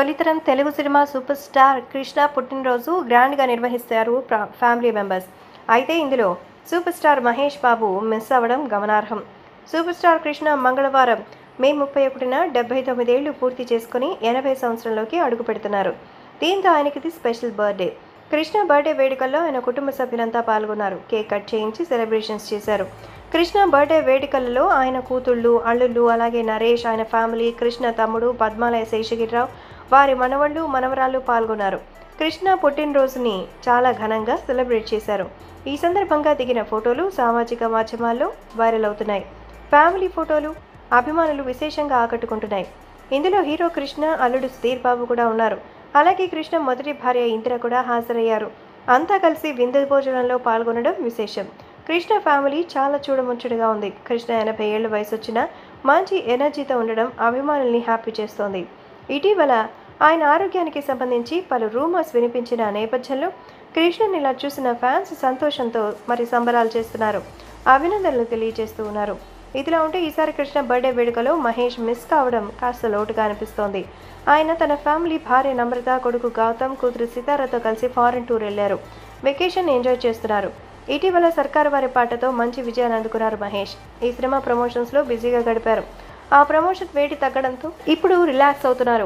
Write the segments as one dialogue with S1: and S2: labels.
S1: తొలితరం Telugu cinema super star Krishna పుట్టినరోజు గ్రాండ్గా నిర్వహిస్తారు ప్ర- ఫ్యామిలీ మెంబర్స్ అయితే ఇందులో super star Mahesh Babu miss అవ్వడం గమనార్హం సూపర్ స్టార్ కృష్ణ మంగళవారం మే ముప్పై ఒకటిన డెబ్బై తొమ్మిదేళ్లు పూర్తి చేసుకుని ఎనభై సంవత్సరంలోకి అడుగు పెడుతున్నారు దీంతో ఆయనకి ఇది స్పెషల్ బర్త్డే కృష్ణ బర్త్డే వేడుకల్లో ఆయన కుటుంబ సభ్యులంతా పాల్గొన్నారు కేక్ కట్ చేయించి సెలబ్రేషన్స్ చేశారు కృష్ణ బర్త్డే వేడుకలలో ఆయన కూతుళ్ళు అల్లుళ్ళు అలాగే నరేష్ ఆయన ఫ్యామిలీ కృష్ణ తమ్ముడు పద్మాలయ శేషగిరిరావు వారి మనవళ్ళు మనవరాళ్ళు పాల్గొన్నారు కృష్ణ పుట్టినరోజుని చాలా ఘనంగా సెలబ్రేట్ చేశారు ఈ సందర్భంగా దిగిన ఫోటోలు సామాజిక మాధ్యమాల్లో వైరల్ అవుతున్నాయి ఫ్యామిలీ ఫోటోలు అభిమానులు విశేషంగా ఆకట్టుకుంటున్నాయి ఇందులో హీరో కృష్ణ అల్లుడు సుధీర్ బాబు కూడా ఉన్నారు అలాగే కృష్ణ మొదటి భార్య ఇందిర కూడా హాజరయ్యారు అంతా కలిసి విందు భోజనంలో పాల్గొనడం విశేషం కృష్ణ ఫ్యామిలీ చాలా చూడముచ్చటగా ఉంది కృష్ణ ఎనభై ఏళ్ళ వయసు వచ్చిన మంచి ఎనర్జీతో ఉండడం అభిమానుల్ని హ్యాపీ చేస్తోంది ఇటీవల ఆయన ఆరోగ్యానికి సంబంధించి పలు రూమర్స్ వినిపించిన నేపథ్యంలో కృష్ణని ఇలా చూసిన ఫ్యాన్స్ సంతోషంతో మరి సంబరాలు చేస్తున్నారు అభినందనలు తెలియజేస్తూ ఉన్నారు ఇదిలా ఉంటే ఈసారి కృష్ణ బర్త్డే వేడుకలో మహేష్ మిస్ కావడం కాస్త లోటుగా అనిపిస్తోంది ఆయన తన ఫ్యామిలీ భార్య నమ్రత కొడుకు గౌతమ్ కూతురు సితారతో కలిసి ఫారెన్ టూర్ వెళ్లారు వెకేషన్ ఎంజాయ్ చేస్తున్నారు ఇటీవల సర్కారు వారి పాటతో మంచి విజయాన్ని అందుకున్నారు మహేష్ ఈ సినిమా ప్రమోషన్స్లో బిజీగా గడిపారు ఆ ప్రమోషన్ వేడి తగ్గడంతో ఇప్పుడు రిలాక్స్ అవుతున్నారు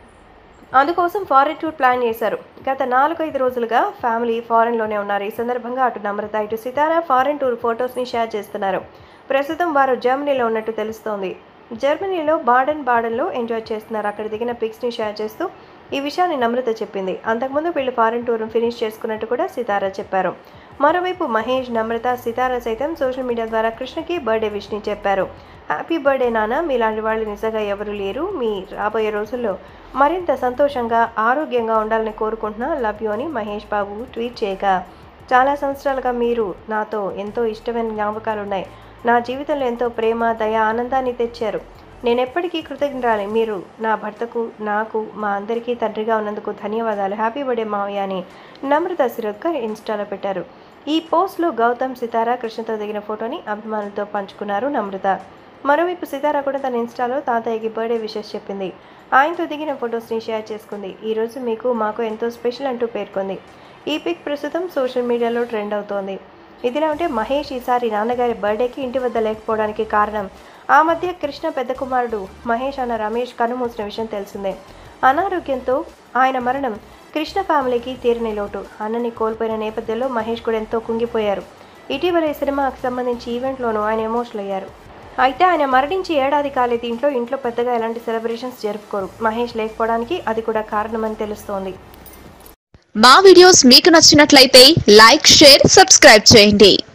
S1: అందుకోసం ఫారెన్ టూర్ ప్లాన్ చేశారు గత నాలుగైదు రోజులుగా ఫ్యామిలీ ఫారెన్లోనే ఉన్నారు ఈ సందర్భంగా అటు నమ్రత ఇటు సితారా ఫారెన్ టూర్ ఫొటోస్ని షేర్ చేస్తున్నారు ప్రస్తుతం వారు జర్మనీలో ఉన్నట్టు తెలుస్తోంది జర్మనీలో బాడన్ బాడన్లో ఎంజాయ్ చేస్తున్నారు అక్కడ దిగిన పిక్స్ని షేర్ చేస్తూ ఈ విషయాన్ని నమ్రత చెప్పింది అంతకుముందు వీళ్ళు ఫారెన్ టూర్ ఫినిష్ చేసుకున్నట్టు కూడా సితారా చెప్పారు మరోవైపు మహేష్ నమ్రత సితారా సైతం సోషల్ మీడియా ద్వారా కృష్ణకి బర్త్డే విష్ని చెప్పారు హ్యాపీ బర్త్డే నాన్న మీలాంటి వాళ్ళు నిజంగా ఎవరు లేరు మీ రాబోయే రోజుల్లో మరింత సంతోషంగా ఆరోగ్యంగా ఉండాలని కోరుకుంటున్నా లవ్ యూ అని మహేష్ బాబు ట్వీట్ చేయగా చాలా సంవత్సరాలుగా మీరు నాతో ఎంతో ఇష్టమైన జ్ఞాపకాలు ఉన్నాయి నా జీవితంలో ఎంతో ప్రేమ దయ ఆనందాన్ని తెచ్చారు నేను ఎప్పటికీ కృతజ్ఞరాలి మీరు నా భర్తకు నాకు మా అందరికీ తండ్రిగా ఉన్నందుకు ధన్యవాదాలు హ్యాపీ బర్త్డే మావయ్య అని నమ్రత సిరొక్కర్ ఇన్స్టాలో పెట్టారు ఈ పోస్ట్లో గౌతమ్ సితారా కృష్ణతో దిగిన ఫోటోని అభిమానులతో పంచుకున్నారు నమ్రత మరోవైపు సితారా కూడా తన ఇన్స్టాలో తాతయ్యకి బర్త్డే విషెస్ చెప్పింది ఆయనతో దిగిన ఫొటోస్ని షేర్ చేసుకుంది ఈరోజు మీకు మాకు ఎంతో స్పెషల్ అంటూ పేర్కొంది ఈ పిక్ ప్రస్తుతం సోషల్ మీడియాలో ట్రెండ్ అవుతోంది ఇదిలా ఉంటే మహేష్ ఈసారి నాన్నగారి బర్త్డేకి ఇంటి వద్ద లేకపోవడానికి కారణం ఆ మధ్య కృష్ణ పెద్ద కుమారుడు మహేష్ అన్న రమేష్ కన్నుమూసిన విషయం తెలిసిందే అనారోగ్యంతో ఆయన మరణం కృష్ణ ఫ్యామిలీకి తీరని లోటు అన్నని కోల్పోయిన నేపథ్యంలో మహేష్ కూడా ఎంతో కుంగిపోయారు ఇటీవల ఈ సినిమాకి సంబంధించి ఈవెంట్లోనూ ఆయన ఎమోషనల్ అయ్యారు అయితే ఆయన మరణించి ఏడాది కాలేదు ఇంట్లో ఇంట్లో పెద్దగా ఎలాంటి సెలబ్రేషన్స్ జరుపుకోరు మహేష్ లేకపోవడానికి అది కూడా కారణమని తెలుస్తోంది
S2: మా వీడియోస్ మీకు నచ్చినట్లయితే లైక్ షేర్ సబ్స్క్రైబ్ చేయండి